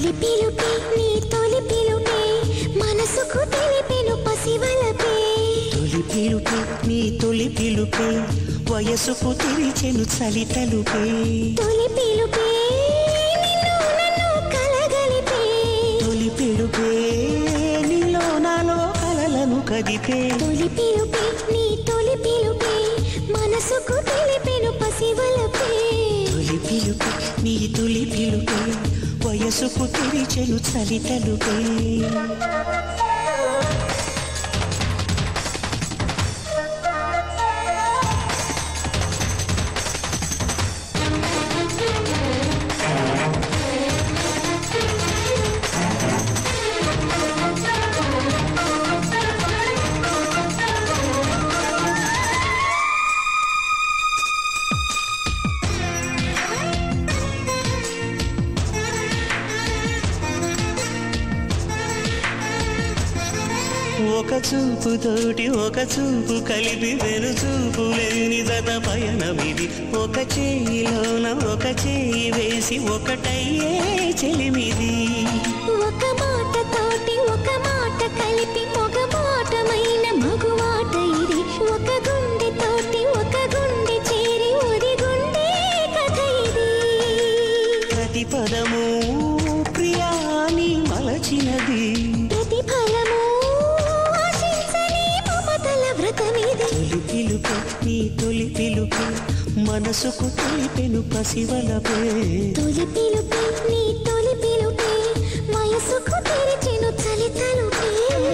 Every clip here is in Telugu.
తొలి పిలుపే నీ తొలి పిలుపే మనసుకు తెలిపెను పసివలపే తొలి పిలుపే నీ తొలి పిలుపే వయసుకు తెరిచెను చలి తలుపే తొలి పిలుపే నిన్ను నన్ను కలగలిపే తొలి పిలుపే నీలో నాలో కలలను కదిపే తొలి పిలుపే నీ తొలి పిలుపే మనసుకు తెలిపెను పసివలపే తొలి పిలుపే నీ తొలి పిలుపే వయసుకు తెరిచెను చలి తలుపే ఒక చూపు తోటి ఒక చూపు కలిపి వెను చూపు లేని జత పయనమిది ఒక చేయిలోన ఒక చేయి వేసి ఒకటయ్యే చెలిమిది ఒక మాట తోటి ఒక మాట కలిపి ఒక మాటమైన మగుమాట ఇది ఒక గుండె తోటి ఒక గుండె చేరి ఒరి గుండె కథ ఇది ప్రతి పదము ప్రియాని మలచినది ప్రతిఫలము ఆశించని మమతల వ్రతమిది తొలి పిలుపు నీ తొలి పిలుపు మనసుకు తెలిపెను పసివలపే తొలి పిలుపే నీ తొలి పిలుపే వయసుకు తెరిచెను చలి తలుపే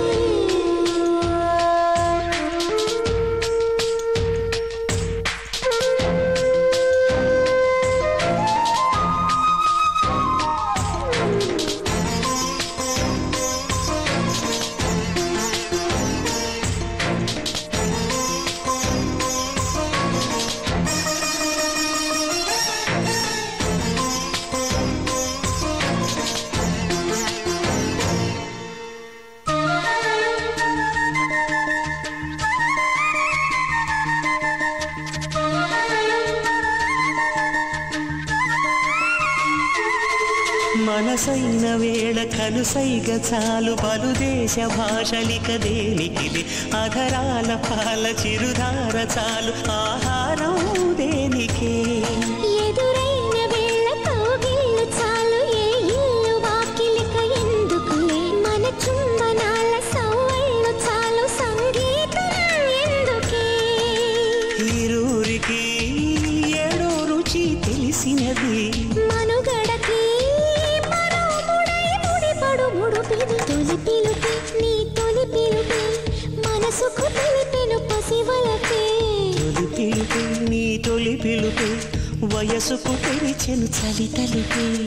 మనసైన వేళ కనుసైగ చాలు పలు దేశ భాషలిక దేనికిది అధరాల పాల చిరుధార చాలు ఆహారం దేనికే ఎదురైన వేళ కౌగిళ్ళు చాలు ఏ ఇల్లు వాకిలిక ఎందుకులే మన చుంబనాల సవ్వళ్ళు చాలు సంగీతం ఎందుకే ఇరువురికి ఏడో రుచి తెలిసినది మనుగడకి మనోముడై ముడిపడు ముడుపిది తొలి పిలుపి నీ తొలి పిలుపి మనసుకు తెలిపెను పసివలపే తొలి పిలుపు నీ తొలి పిలుపు వయసుకు తెరిచెను చలి తలుపే